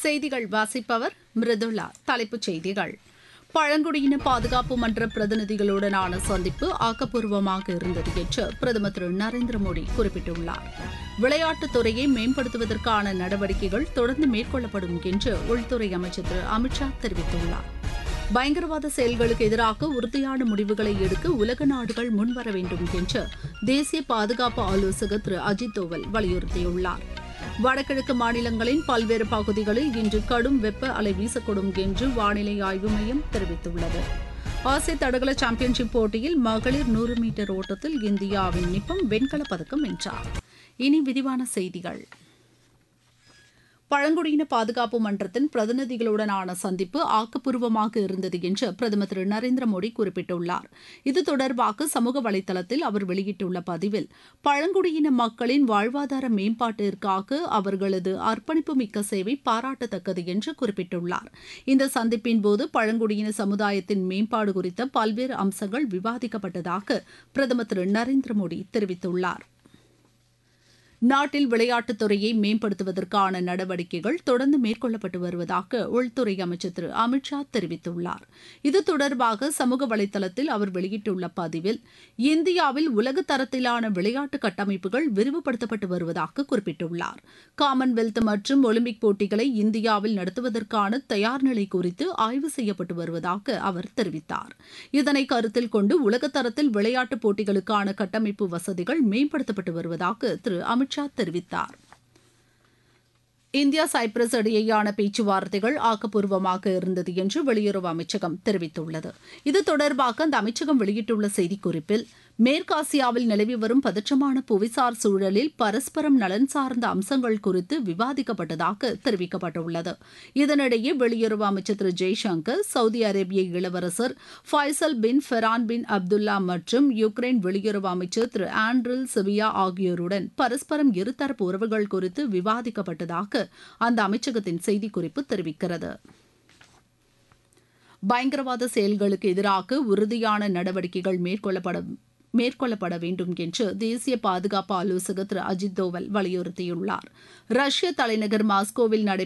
செய்திகள் வாசிப்பவர் மிருதுளா தலைப்புச் செய்திகள் பழங்குடியின பாதுகாப்பு மன்ற பிரதிநிதிகளுடனான சந்திப்பு ஆக்கப்பூர்வமாக இருந்தது என்று பிரதமர் திரு நரேந்திர மோடி குறிப்பிட்டுள்ளார் விளையாட்டுத் துறையை மேம்படுத்துவதற்கான நடவடிக்கைகள் தொடர்ந்து மேற்கொள்ளப்படும் என்று உள்துறை அமைச்சர் திரு அமித்ஷா தெரிவித்துள்ளார் பயங்கரவாத செயல்களுக்கு எதிராக உறுதியான முடிவுகளை எடுக்க உலக நாடுகள் முன்வர வேண்டும் என்று தேசிய பாதுகாப்பு ஆலோசகர் திரு அஜித் தோவல் வலியுறுத்தியுள்ளார் வடகிழக்கு மாநிலங்களின் பல்வேறு பகுதிகளில் இன்று கடும் வெப்ப அலை வீசக்கூடும் என்று வானிலை ஆய்வு மையம் தெரிவித்துள்ளது ஆசிய தடகள சாம்பியன்ஷிப் போட்டியில் மகளிர் நூறு மீட்டர் ஓட்டத்தில் இந்தியாவின் நிப்பம் வெண்கலப் பதக்கம் வென்றார் இனி விரிவான செய்திகள் பழங்குடியின பாதுகாப்பு மன்றத்தின் பிரதிநிதிகளுடனான சந்திப்பு ஆக்கப்பூர்வமாக இருந்தது என்று பிரதமர் திரு நரேந்திர மோடி குறிப்பிட்டுள்ளார் இது தொடர்பாக சமூக வலைதளத்தில் அவர் வெளியிட்டுள்ள பதிவில் பழங்குடியின மக்களின் வாழ்வாதார மேம்பாட்டிற்காக அவர்களது அர்ப்பணிப்பு மிக்க சேவை பாராட்டத்தக்கது என்று குறிப்பிட்டுள்ளார் இந்த சந்திப்பின் போது பழங்குடியின சமுதாயத்தின் மேம்பாடு குறித்த பல்வேறு அம்சங்கள் விவாதிக்கப்பட்டதாக பிரதமர் திரு நரேந்திர மோடி தெரிவித்துள்ளார் நாட்டில் விளையாட்டுத் துறையை மேம்படுத்துவதற்கான நடவடிக்கைகள் தொடர்ந்து மேற்கொள்ளப்பட்டு வருவதாக உள்துறை அமைச்சர் திரு அமித்ஷா தெரிவித்துள்ளார் இது தொடர்பாக சமூக வலைதளத்தில் அவர் வெளியிட்டுள்ள பதிவில் இந்தியாவில் உலக தரத்திலான விளையாட்டு கட்டமைப்புகள் விரிவுபடுத்தப்பட்டு வருவதாக குறிப்பிட்டுள்ளார் காமன்வெல்த் மற்றும் ஒலிம்பிக் போட்டிகளை இந்தியாவில் நடத்துவதற்கான தயார் நிலை குறித்து ஆய்வு செய்யப்பட்டு வருவதாக அவர் தெரிவித்தார் இதனை கருத்தில் கொண்டு உலகத்தரத்தில் விளையாட்டுப் போட்டிகளுக்கான கட்டமைப்பு வசதிகள் மேம்படுத்தப்பட்டு வருவதாக திரு அமித் ஷா தெரிவித்தார் இந்தியா சைப்ரஸ் இடையேயான பேச்சுவார்த்தைகள் ஆக்கப்பூர்வமாக இருந்தது என்று வெளியுறவு அமைச்சகம் தெரிவித்துள்ளது இது தொடர்பாக அந்த அமைச்சகம் வெளியிட்டுள்ள செய்திக்குறிப்பில் மேற்காசியாவில் நிலவி வரும் பதற்றமான புவிசார் சூழலில் பரஸ்பரம் நலன் சார்ந்த அம்சங்கள் குறித்து விவாதிக்கப்பட்டதாக தெரிவிக்கப்பட்டுள்ளது இதனிடையே வெளியுறவு அமைச்சர் திரு ஜெய்சங்கர் சவுதி அரேபிய இளவரசர் ஃபைசல் பின் ஃபெரான் பின் அப்துல்லா மற்றும் யுக்ரைன் வெளியுறவு அமைச்சர் திரு ஆண்ட்ரில் சிவியா ஆகியோருடன் பரஸ்பரம் இருதரப்பு உறவுகள் குறித்து விவாதிக்கப்பட்டதாக அந்த அமைச்சகத்தின் செய்திக்குறிப்பு தெரிவிக்கிறது பயங்கரவாத செயல்களுக்கு எதிராக உறுதியான நடவடிக்கைகள் மேற்கொள்ளப்பட மேற்கொள்ளப்பட வேண்டும் என்று தேசிய பாதுகாப்பு ஆலோசகர் திரு அஜித் தோவல் வலியுறுத்தியுள்ளார் ரஷ்ய தலைநகர் மாஸ்கோவில் நடை